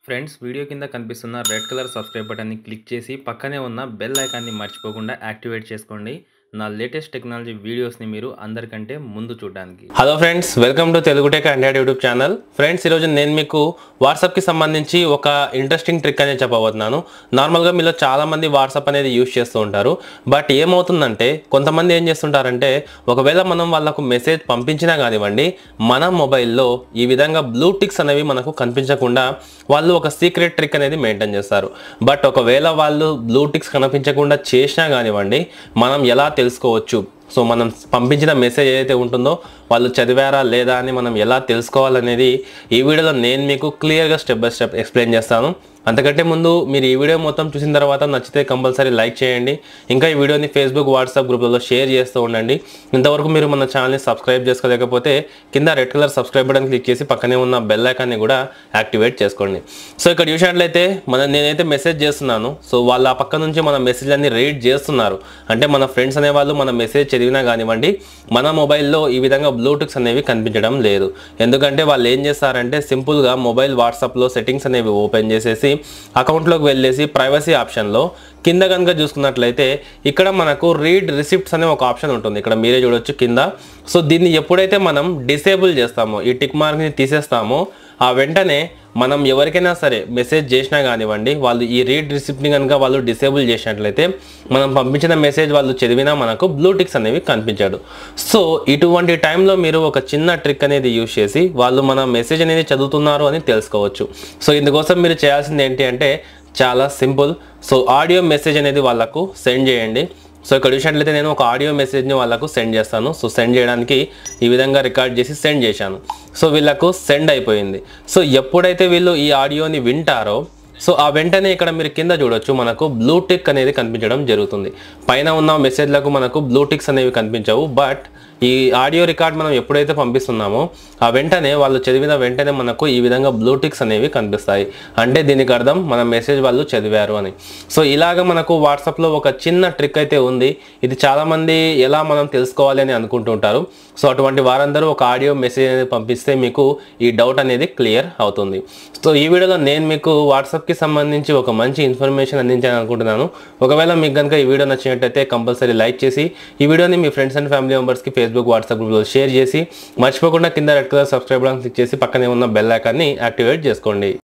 friends video కింద కనిపిస్తున్న red colour subscribe బటన్ని క్లిక్ చేసి పక్కనే ఉన్న బెల్ ఐకాన్ని మర్చిపోకుండా యాక్టివేట్ చేసుకోండి నా లేటెస్ట్ టెక్నాలజీ వీడియోస్ని మీరు అందరికంటే ముందు చూడడానికి hello friends welcome to Telugu tech hundred YouTube channel friends ఈరోజు నేను మీకు వాట్సాప్కి సంబంధించి ఒక ఇంట్రెస్టింగ్ ట్రిక్ అనేది చెప్పబోతున్నాను నార్మల్గా మీలో చాలామంది వాట్సాప్ అనేది యూస్ చేస్తూ ఉంటారు బట్ ఏమవుతుందంటే కొంతమంది ఏం చేస్తుంటారంటే ఒకవేళ మనం వాళ్ళకు మెసేజ్ పంపించినా కానివ్వండి మన మొబైల్లో ఈ విధంగా బ్లూ టిక్స్ అనేవి మనకు కనిపించకుండా వాళ్ళు ఒక సీక్రెట్ ట్రిక్ అనేది మెయింటైన్ చేస్తారు బట్ ఒకవేళ వాళ్ళు బ్లూ టిక్స్ కనిపించకుండా చేసినా కానివ్వండి మనం ఎలా తెలుసుకోవచ్చు సో మనం పంపించిన మెసేజ్ ఏదైతే ఉంటుందో వాళ్ళు చదివారా లేదా అని మనం ఎలా తెలుసుకోవాలనేది ఈ వీడియోలో నేను మీకు క్లియర్గా స్టెప్ బై స్టెప్ ఎక్స్ప్లెయిన్ చేస్తాను అంతకంటే ముందు మీరు ఈ వీడియో మొత్తం చూసిన తర్వాత నచ్చితే కంపల్సరీ లైక్ చేయండి ఇంకా ఈ వీడియోని ఫేస్బుక్ వాట్సాప్ గ్రూప్లలో షేర్ చేస్తూ ఉండండి ఇంతవరకు మీరు మన ఛానల్ని సబ్స్క్రైబ్ చేసుకోలేకపోతే కింద red colour subscribe button click చేసి పక్కనే ఉన్న బెల్ ఐకాన్ని కూడా యాక్టివేట్ చేసుకోండి సో ఇక్కడ చూసినట్లయితే మన నేనైతే మెసేజ్ చేస్తున్నాను సో వాళ్ళ ఆ పక్క నుంచి మన మెసేజ్ అన్ని రీడ్ చేస్తున్నారు అంటే మన ఫ్రెండ్స్ అనేవాళ్ళు మన మెసేజ్ చదివినా కానివ్వండి మన మొబైల్లో ఈ విధంగా బ్లూటూత్స్ అనేవి కనిపించడం లేదు ఎందుకంటే వాళ్ళు ఏం చేస్తారంటే సింపుల్గా మొబైల్ వాట్సాప్లో సెట్టింగ్స్ అనేవి ఓపెన్ చేసేసి అకౌంట్లోకి వెళ్ళేసి ప్రైవసీ ఆప్షన్లో కింద కనుక చూసుకున్నట్లయితే ఇక్కడ మనకు రీడ్ రిసిప్ట్స్ అనే ఒక ఆప్షన్ ఉంటుంది ఇక్కడ మీరే చూడొచ్చు కింద సో దీన్ని ఎప్పుడైతే మనం డిసేబుల్ చేస్తామో ఈ టిక్ మార్క్ని తీసేస్తామో ఆ వెంటనే మనం ఎవరికైనా సరే మెసేజ్ చేసినా కానివ్వండి వాళ్ళు ఈ రీడ్ రిసిప్ట్ని కనుక వాళ్ళు డిసేబుల్ చేసినట్లయితే మనం పంపించిన మెసేజ్ వాళ్ళు చదివినా మనకు బ్లూటిక్స్ అనేవి కనిపించాడు సో ఇటువంటి టైంలో మీరు ఒక చిన్న ట్రిక్ అనేది యూజ్ చేసి వాళ్ళు మన మెసేజ్ అనేది చదువుతున్నారు అని తెలుసుకోవచ్చు సో ఇందుకోసం మీరు చేయాల్సింది ఏంటి అంటే చాలా సింపుల్ సో ఆడియో మెసేజ్ అనేది వాళ్ళకు సెండ్ చేయండి సో ఇక్కడ చూసినట్లయితే నేను ఒక ఆడియో మెసేజ్ని వాళ్ళకు సెండ్ చేస్తాను సో సెండ్ చేయడానికి ఈ విధంగా రికార్డ్ చేసి సెండ్ చేశాను సో వీళ్ళకు సెండ్ అయిపోయింది సో ఎప్పుడైతే వీళ్ళు ఈ ఆడియోని వింటారో సో ఆ వెంటనే ఇక్కడ మీరు కింద చూడొచ్చు మనకు బ్లూటిక్ అనేది కనిపించడం జరుగుతుంది పైన ఉన్న మెసేజ్లకు మనకు బ్లూటిక్స్ అనేవి కనిపించవు బట్ ఈ ఆడియో రికార్డ్ మనం ఎప్పుడైతే పంపిస్తున్నామో ఆ వెంటనే వాళ్ళు చదివిన వెంటనే మనకు ఈ విధంగా బ్లూటిక్స్ అనేవి కనిపిస్తాయి అంటే దీనికి అర్థం మన మెసేజ్ వాళ్ళు చదివారు అని సో ఇలాగ మనకు వాట్సాప్లో ఒక చిన్న ట్రిక్ అయితే ఉంది ఇది చాలామంది ఎలా మనం తెలుసుకోవాలి అని అనుకుంటుంటారు సో అటువంటి వారందరూ ఒక ఆడియో మెసేజ్ అనేది పంపిస్తే మీకు ఈ డౌట్ అనేది క్లియర్ అవుతుంది సో ఈ వీడియోలో నేను మీకు వాట్సాప్కి సంబంధించి ఒక మంచి ఇన్ఫర్మేషన్ అందించాలని అనుకుంటున్నాను ఒకవేళ మీకు కనుక ఈ వీడియో నచ్చినట్టయితే కంపల్సరీ లైక్ చేసి ఈ వీడియోని మీ ఫ్రెండ్స్ అండ్ ఫ్యామిలీ మెంబర్స్కి ఫేస్బుక్ వాట్సాప్ గ్రూప్లో షేర్ చేసి మర్చిపోకుండా కింద రెడ్ కలర్ సబ్స్క్రైబ్ క్లిక్ చేసి పక్కనే ఉన్న బెల్ ఐకాన్ని యాక్టివేట్ చేసుకోండి